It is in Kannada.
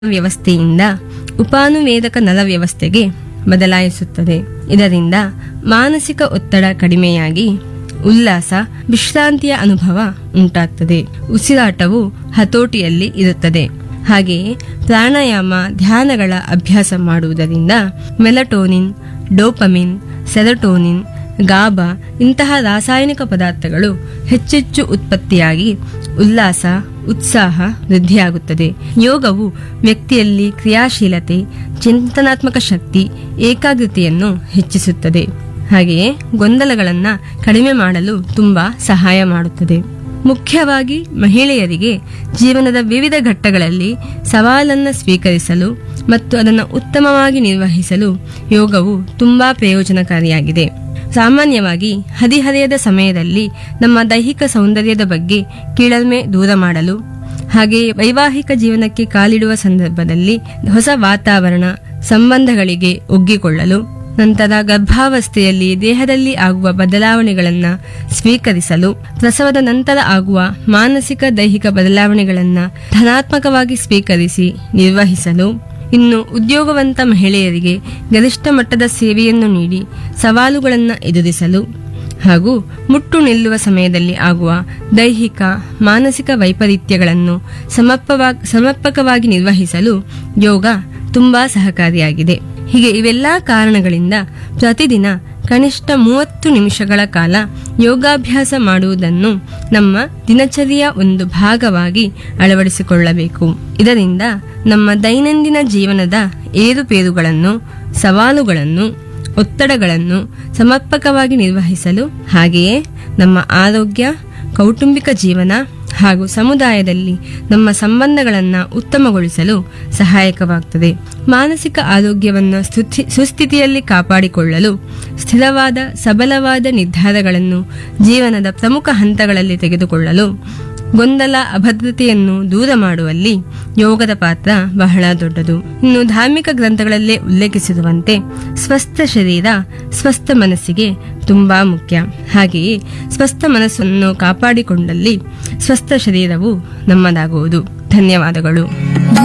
ವ್ಯವಸ್ಥೆಯಿಂದ ಉಪಾನುವೇದಕ ನಲ ವ್ಯವಸ್ಥೆಗೆ ಬದಲಾಯಿಸುತ್ತದೆ ಇದರಿಂದ ಮಾನಸಿಕ ಒತ್ತಡ ಕಡಿಮೆಯಾಗಿ ಉಲ್ಲಾಸ ವಿಶ್ರಾಂತಿಯ ಅನುಭವ ಉಂಟಾಗ್ತದೆ ಉಸಿರಾಟವು ಹತೋಟಿಯಲ್ಲಿ ಇರುತ್ತದೆ ಹಾಗೆಯೇ ಪ್ರಾಣಾಯಾಮ ಧ್ಯಾನಗಳ ಅಭ್ಯಾಸ ಮಾಡುವುದರಿಂದ ಮೆಲಟೋನಿನ್ ಡೋಪಮಿನ್ ಸೆರಟೋನಿನ್ ಗಾಬಾ ಇಂತಹ ರಾಸಾಯನಿಕ ಪದಾರ್ಥಗಳು ಹೆಚ್ಚೆಚ್ಚು ಉತ್ಪತ್ತಿಯಾಗಿ ಉಲ್ಲಾಸ ಉತ್ಸಾಹ ವೃದ್ಧಿಯಾಗುತ್ತದೆ ಯೋಗವು ವ್ಯಕ್ತಿಯಲ್ಲಿ ಕ್ರಿಯಾಶೀಲತೆ ಚಿಂತನಾತ್ಮಕ ಶಕ್ತಿ ಏಕಾಗ್ರತೆಯನ್ನು ಹೆಚ್ಚಿಸುತ್ತದೆ ಹಾಗೆಯೇ ಗೊಂದಲಗಳನ್ನು ಕಡಿಮೆ ಮಾಡಲು ತುಂಬಾ ಸಹಾಯ ಮಾಡುತ್ತದೆ ಮುಖ್ಯವಾಗಿ ಮಹಿಳೆಯರಿಗೆ ಜೀವನದ ವಿವಿಧ ಘಟ್ಟಗಳಲ್ಲಿ ಸವಾಲನ್ನು ಸ್ವೀಕರಿಸಲು ಮತ್ತು ಅದನ್ನು ಉತ್ತಮವಾಗಿ ನಿರ್ವಹಿಸಲು ಯೋಗವು ತುಂಬಾ ಪ್ರಯೋಜನಕಾರಿಯಾಗಿದೆ ಸಾಮಾನ್ಯವಾಗಿ ಹದಿಹರೆಯದ ಸಮಯದಲ್ಲಿ ನಮ್ಮ ದೈಹಿಕ ಸೌಂದರ್ಯದ ಬಗ್ಗೆ ಕೀಳಲ್ಮೆ ದೂರ ಮಾಡಲು ಹಾಗೆಯೇ ವೈವಾಹಿಕ ಜೀವನಕ್ಕೆ ಕಾಲಿಡುವ ಸಂದರ್ಭದಲ್ಲಿ ಹೊಸ ವಾತಾವರಣ ಸಂಬಂಧಗಳಿಗೆ ಒಗ್ಗಿಕೊಳ್ಳಲು ನಂತರ ಗರ್ಭಾವಸ್ಥೆಯಲ್ಲಿ ದೇಹದಲ್ಲಿ ಆಗುವ ಬದಲಾವಣೆಗಳನ್ನು ಸ್ವೀಕರಿಸಲು ಪ್ರಸವದ ನಂತರ ಆಗುವ ಮಾನಸಿಕ ದೈಹಿಕ ಬದಲಾವಣೆಗಳನ್ನು ಧನಾತ್ಮಕವಾಗಿ ಸ್ವೀಕರಿಸಿ ನಿರ್ವಹಿಸಲು ಇನ್ನು ಉದ್ಯೋಗವಂತ ಮಹಿಳೆಯರಿಗೆ ಗರಿಷ್ಠ ಮಟ್ಟದ ಸೇವೆಯನ್ನು ನೀಡಿ ಸವಾಲುಗಳನ್ನು ಎದುರಿಸಲು ಹಾಗೂ ಮುಟ್ಟು ನಿಲ್ಲುವ ಸಮಯದಲ್ಲಿ ಆಗುವ ದೈಹಿಕ ಮಾನಸಿಕ ವೈಪರೀತ್ಯಗಳನ್ನು ಸಮರ್ಪವಾಗಿ ಸಮರ್ಪಕವಾಗಿ ನಿರ್ವಹಿಸಲು ಯೋಗ ತುಂಬಾ ಸಹಕಾರಿಯಾಗಿದೆ ಹೀಗೆ ಇವೆಲ್ಲಾ ಕಾರಣಗಳಿಂದ ಪ್ರತಿದಿನ ಕನಿಷ್ಠ ಮೂವತ್ತು ನಿಮಿಷಗಳ ಕಾಲ ಯೋಗಾಭ್ಯಾಸ ಮಾಡುವುದನ್ನು ನಮ್ಮ ದಿನಚರಿಯ ಒಂದು ಭಾಗವಾಗಿ ಅಳವಡಿಸಿಕೊಳ್ಳಬೇಕು ಇದರಿಂದ ನಮ್ಮ ದೈನಂದಿನ ಜೀವನದ ಏರುಪೇರುಗಳನ್ನು ಸವಾಲುಗಳನ್ನು ಒತ್ತಡಗಳನ್ನು ಸಮರ್ಪಕವಾಗಿ ನಿರ್ವಹಿಸಲು ಹಾಗೆಯೇ ನಮ್ಮ ಆರೋಗ್ಯ ಕೌಟುಂಬಿಕ ಜೀವನ ಹಾಗೂ ಸಮುದಾಯದಲ್ಲಿ ನಮ್ಮ ಸಂಬಂಧಗಳನ್ನು ಉತ್ತಮಗೊಳಿಸಲು ಸಹಾಯಕವಾಗುತ್ತದೆ ಮಾನಸಿಕ ಆರೋಗ್ಯವನ್ನು ಸ್ಥುತಿ- ಸುಸ್ಥಿತಿಯಲ್ಲಿ ಕಾಪಾಡಿಕೊಳ್ಳಲು ಸ್ಥಿರವಾದ ಸಬಲವಾದ ನಿರ್ಧಾರಗಳನ್ನು ಜೀವನದ ಪ್ರಮುಖ ಹಂತಗಳಲ್ಲಿ ತೆಗೆದುಕೊಳ್ಳಲು ಗೊಂದಲ ಅಭದ್ರತೆಯನ್ನು ದೂರ ಮಾಡುವಲ್ಲಿ ಯೋಗದ ಪಾತ್ರ ಬಹಳ ದೊಡ್ಡದು ಇನ್ನು ಧಾರ್ಮಿಕ ಗ್ರಂಥಗಳಲ್ಲೇ ಉಲ್ಲೇಖಿಸಿರುವಂತೆ ಸ್ವಸ್ಥ ಶರೀರ ಸ್ವಸ್ಥ ಮನಸ್ಸಿಗೆ ತುಂಬಾ ಮುಖ್ಯ ಹಾಗೆಯೇ ಸ್ವಸ್ಥ ಮನಸ್ಸನ್ನು ಕಾಪಾಡಿಕೊಂಡಲ್ಲಿ ಸ್ವಸ್ಥ ಶರೀರವು ನಮ್ಮದಾಗುವುದು ಧನ್ಯವಾದಗಳು